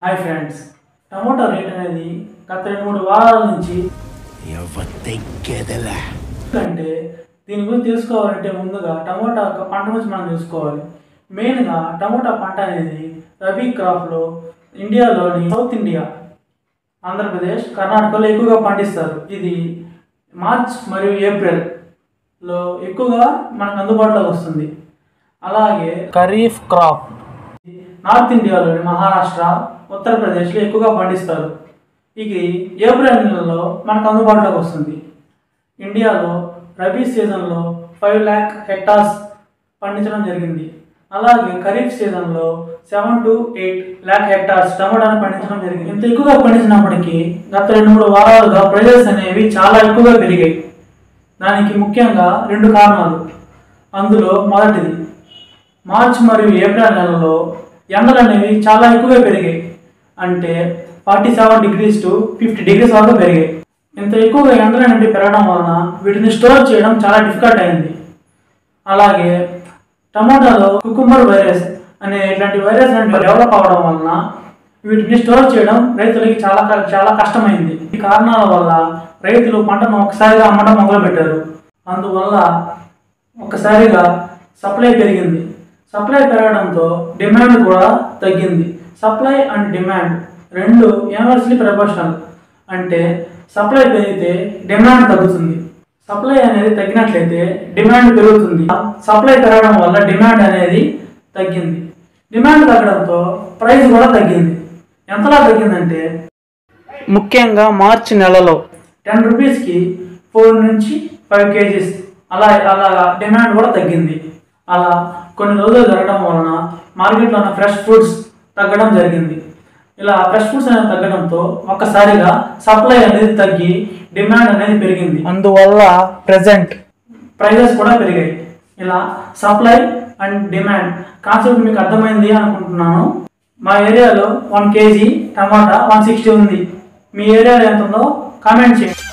hi friends tomato rate అనేది గత రెండు మూడు వారాల నుంచి అంటే దీని గురించి తెలుసుకోవాలంటే ముందుగా టమోటా యొక్క పంట గురించి మనం తెలుసుకోవాలి మెయిన్గా టమోటా పంట అనేది రబీ క్రాప్లో ఇండియాలోని సౌత్ ఇండియా ఆంధ్రప్రదేశ్ కర్ణాటకలో ఎక్కువగా పండిస్తారు ఇది మార్చ్ మరియు ఏప్రిల్లో ఎక్కువగా మనకు అందుబాటులోకి వస్తుంది అలాగే ఖరీఫ్ క్రాప్ నార్త్ ఇండియాలోని మహారాష్ట్ర ఉత్తరప్రదేశ్లో ఎక్కువగా పండిస్తారు ఇది ఏప్రిల్ నెలలో మనకు అందుబాటులోకి వస్తుంది ఇండియాలో రబీ సీజన్లో ఫైవ్ ల్యాక్ హెక్టార్స్ పండించడం జరిగింది అలాగే ఖరీఫ్ సీజన్లో seven to eight lakh hectares టమాటాను పండించడం జరిగింది ఇంత ఎక్కువగా పండించినప్పటికీ గత రెండు మూడు వారాలుగా ప్రైజెస్ అనేవి చాలా ఎక్కువగా పెరిగాయి దానికి ముఖ్యంగా రెండు కారణాలు అందులో మొదటిది మార్చ్ మరియు ఏప్రిల్ నెలలో ఎండలు అనేవి చాలా ఎక్కువగా పెరిగాయి అంటే forty seven degrees to fifty degrees వరకు పెరిగాయి ఇంత ఎక్కువగా ఎండలు అనేవి పెరగడం వలన వీటిని స్టోర్ చేయడం చాలా డిఫికల్ట్ అయింది అలాగే టమాటాలో కుకుంబర్ వైరస్ అనే ఇట్లాంటి వైరస్ అనేవి డెవలప్ అవడం వలన వీటిని స్టోర్ చేయడం రైతులకి చాలా క- చాలా కష్టమైంది ఈ కారణాల వల్ల రైతులు పంటను ఒకసారిగా అమ్మడం మొదలుపెట్టారు అందువల్ల ఒక్కసారిగా సప్లై పెరిగింది సప్లై పెరగడంతో డిమాండ్ కూడా తగ్గింది సప్లై అండ్ డిమాండ్ రెండు యూనివర్సలీ ప్రపోర్షనల్ అంటే సప్లై పెరిగితే డిమాండ్ తగ్గుతుంది సప్లై అనేది తగ్గినట్లయితే డిమాండ్ పెరుగుతుంది సప్లై పెరగడం వల్ల డిమాండ్ అనేది తగ్గింది డిమాండ్ తగ్గడంతో ప్రైస్ కూడా తగ్గింది ఎంతలా తగ్గిందంటే ముఖ్యంగా మార్చి నెలలో టెన్ రూపీస్కి ఫోర్ నుంచి ఫైవ్ కేజీస్ అలా అలా డిమాండ్ కూడా తగ్గింది అలా కొన్ని రోజులు జరగడం వలన మార్కెట్లో ఉన్న ఫ్రెష్ ఫ్రూట్స్ తగ్గడం జరిగింది ఇలా ఫ్రెష్ ఫ్రూట్స్ అనేది తగ్గడంతో ఒక్కసారిగా సప్లై అనేది తగ్గి డిమాండ్ అనేది పెరిగింది అందువల్ల ప్రజెంట్ ప్రైజెస్ కూడా పెరిగాయి ఇలా సప్లై అండ్ డిమాండ్ కాన్సెప్ట్ మీకు అర్థమైంది అనుకుంటున్నాను మా ఏరియాలో one kg tomato one sixty ఉంది మీ ఏరియాలో ఎంత ఉందో కామెంట్ చేయండి